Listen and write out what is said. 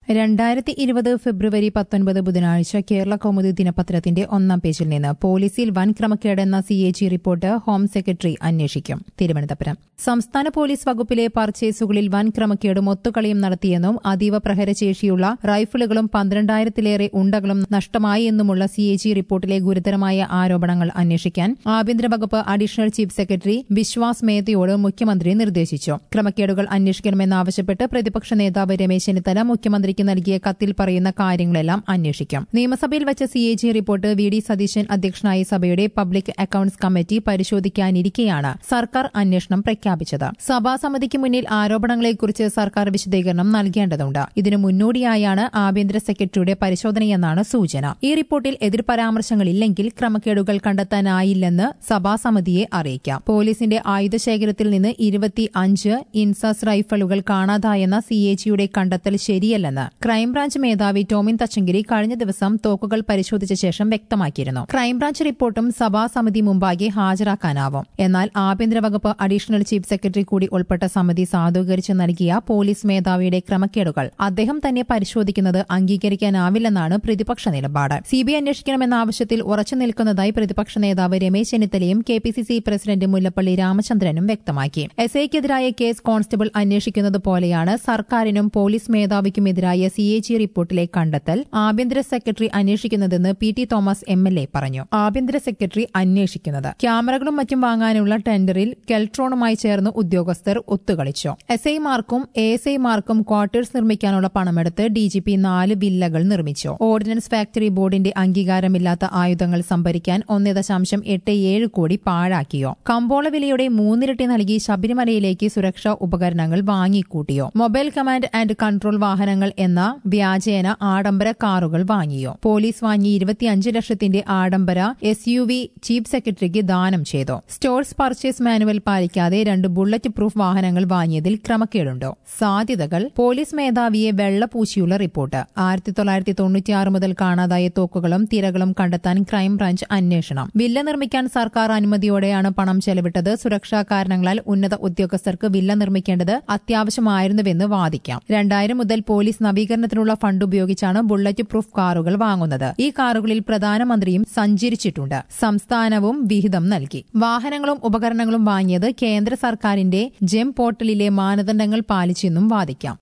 രണ്ടായിരത്തി ഇരുപത് ഫെബ്രുവരി പത്തൊൻപത് ബുധനാഴ്ച കേരള കൗമുദി ദിനപത്രത്തിന്റെ ഒന്നാം പേജിൽ നിന്ന് പോലീസിൽ വൻ ക്രമക്കേടെന്ന C A G report home secretary അന്വേഷിക്കും തിരുവനന്തപുരം സംസ്ഥാന പോലീസ് വകുപ്പിലെ പർച്ചേസുകളിൽ വൻ ക്രമക്കേടും ഒത്തുകളിയും നടത്തിയെന്നും അതീവ പ്രഹരശേഷിയുള്ള റൈഫിളുകളും പന്ത്രണ്ടായിരത്തിലേറെ ഉണ്ടകളും നഷ്ടമായി എന്നുമുള്ള സി എ ജി റിപ്പോർട്ടിലെ ഗുരുതരമായ ആരോപണങ്ങൾ അന്വേഷിക്കാൻ ആഭ്യന്തര വകുപ്പ് അഡീഷണൽ ചീഫ് സെക്രട്ടറി വിശ്വാസ് മേത്തയോട് മുഖ്യമന്ത്രി നിർദ്ദേശിച്ചു ക്രമക്കേടുകൾ അന്വേഷിക്കണമെന്നാവശ്യപ്പെട്ട് പ്രതിപക്ഷ നേതാവ് രമേശ് ചെന്നിത്തല മുഖ്യമന്ത്രിക്ക് നൽകിയ കത്തിൽ പറയുന്ന കാര്യങ്ങളെല്ലാം അന്വേഷിക്കും നിയമസഭയിൽ വച്ച C A G report V D Satheesan അധ്യക്ഷനായ സഭയുടെ പബ്ലിക് അക്കൌണ്ട്സ് കമ്മിറ്റി പരിശോധിക്കാനിരിക്കെയാണ് സർക്കാർ അന്വേഷണം പ്രഖ്യാപിച്ചത് സഭാസമിതിക്ക് മുന്നിൽ ആരോപണങ്ങളെക്കുറിച്ച് സർക്കാർ വിശദീകരണം നൽകേണ്ടതുണ്ട് ഇതിനു മുന്നോടിയായാണ് ആഭ്യന്തര സെക്രട്ടറിയുടെ പരിശോധനയെന്നാണ് സൂചന ഈ റിപ്പോർട്ടിൽ എതിർ പരാമർശങ്ങളില്ലെങ്കിൽ ക്രമക്കേടുകൾ കണ്ടെത്താനായില്ലെന്ന് സഭാസമിതിയെ അറിയിക്കാം പോലീസിന്റെ ആയുധശേഖരത്തിൽ നിന്ന് ഇരുപത്തി അഞ്ച് ഇൻസാസ് റൈഫിളുകൾ കാണാതായെന്ന സി എ ജിയുടെ കണ്ടെത്തൽ ശരിയല്ലെന്ന് ക്രൈംബ്രാഞ്ച് മേധാവി ടോമിൻ തച്ചങ്കിരി കഴിഞ്ഞ ദിവസം തോക്കുകൾ പരിശോധിച്ച ശേഷം വ്യക്തമാക്കിയിരുന്നു ക്രൈംബ്രാഞ്ച് റിപ്പോർട്ടും സഭാസമിതി മുമ്പാകെ ഹാജരാക്കാനാവും എന്നാൽ ആഭ്യന്തര വകുപ്പ് അഡീഷണൽ ചീഫ് സെക്രട്ടറി കൂടി ഉൾപ്പെട്ട സമിതി സാധൂകരിച്ച് നൽകിയ പോലീസ് മേധാവിയുടെ ക്രമക്കേടുകൾ അദ്ദേഹം തന്നെ പരിശോധിക്കുന്നത് അംഗീകരിക്കാനാവില്ലെന്നാണ് പ്രതിപക്ഷ നിലപാട് സിബിഐ അന്വേഷിക്കണമെന്ന ആവശ്യത്തിൽ ഉറച്ചു നിൽക്കുന്നതായി പ്രതിപക്ഷ നേതാവ് രമേശ് ചെന്നിത്തലയും K P C C president Mullappally രാമചന്ദ്രനും വ്യക്തമാക്കി എസ് ഐക്കെതിരായ കേസ് കോൺസ്റ്റബിൾ അന്വേഷിക്കുന്നത് പോലെയാണ് സർക്കാരിനും പോലീസ് മേധാവിക്കുമെതിരായ സി എ ജി റിപ്പോർട്ടിലെ കണ്ടെത്തൽ ആഭ്യന്തര സെക്രട്ടറി അന്വേഷിക്കുന്നതെന്ന് P T Thomas M L A പറഞ്ഞു ആഭ്യന്തര സെക്രട്ടറി അന്വേഷിക്കുന്നത് ക്യാമറകളും മറ്റും വാങ്ങാനുള്ള ടെൻഡറിൽ കെൽട്രോണുമായി ചേർന്ന് ഉദ്യോഗസ്ഥർ ഒത്തുകളിച്ചു എസ് ഐമാർക്കും എ എസ് ഐമാർക്കും ക്വാർട്ടേഴ്സ് നിർമ്മിക്കാനുള്ള പണമെടുത്ത് ഡിജിപി നാല് വില്ലകൾ നിർമ്മിച്ചു ഓർഡിനൻസ് ഫാക്ടറി ബോർഡിന്റെ അംഗീകാരമില്ലാത്ത ആയുധങ്ങൾ സംഭരിക്കാൻ ഒന്ന് ദശാംശം എട്ട് ഏഴ് കോടി പാഴാക്കിയോ കമ്പോള വിലയുടെ മൂന്നിരട്ടി നൽകി ശബരിമലയിലേക്ക് സുരക്ഷാ ഉപകരണങ്ങൾ വാങ്ങിക്കൂട്ടിയോ മൊബൈൽ കമാൻഡ് ആൻഡ് കൺട്രോൾ വാഹനങ്ങൾ എന്ന വ്യാജേന ആഡംബര കാറുകൾ വാങ്ങിയോ പോലീസ് വാങ്ങി ഇരുപത്തിയഞ്ച് ലക്ഷത്തിന്റെ ആഡംബര എസ് യു വി ചീഫ് സെക്രട്ടറിക്ക് ദാനം ചെയ്തു സ്റ്റോഴ്സ് പർച്ചേസ് മാനുവൽ പാലിക്കാതെ രണ്ട് ബുള്ളറ്റ് പ്രൂഫ് വാഹനങ്ങൾ വാങ്ങിയതിൽ ക്രമക്കേടുണ്ടോ സാധ്യതകൾ പോലീസ് മേധാവിയെ വെള്ളപൂശിയുള്ള റിപ്പോർട്ട് ആയിരത്തി തൊള്ളായിരത്തി തൊണ്ണൂറ്റിയാറ് മുതൽ കാണാതായ തോക്കുകളും തിരകളും കണ്ടെത്താൻ ക്രൈംബ്രാഞ്ച് അന്വേഷണം വില്ല നിർമ്മിക്കാൻ സർക്കാർ അനുമതിയോടെയാണ് പണം ചെലവിട്ടത് സുരക്ഷാ കാരണങ്ങളാൽ ഉന്നത ഉദ്യോഗസ്ഥർക്ക് വില്ല നിർമ്മിക്കേണ്ടത് അത്യാവശ്യമായിരുന്നുവെന്ന് വാദിക്കാം രണ്ടായിരം മുതൽ പോലീസ് നവീകരണത്തിനുള്ള ഫണ്ട് ഉപയോഗിച്ചാണ് ബുള്ളറ്റ് പ്രൂഫ് കാറുകൾ വാങ്ങുന്നത് ഈ കാറുകളിൽ പ്രധാനമന്ത്രിയും സഞ്ചരിച്ചിട്ടുണ്ട് സംസ്ഥാനവും വിഹിതം നൽകി വാഹനങ്ങളും ഉപകരണങ്ങളും വാങ്ങിയത് കേന്ദ്ര സർക്കാരിന്റെ ജെം പോർട്ടലിലെ മാനദണ്ഡങ്ങൾ പാലിച്ചെന്നും വാദിക്കാം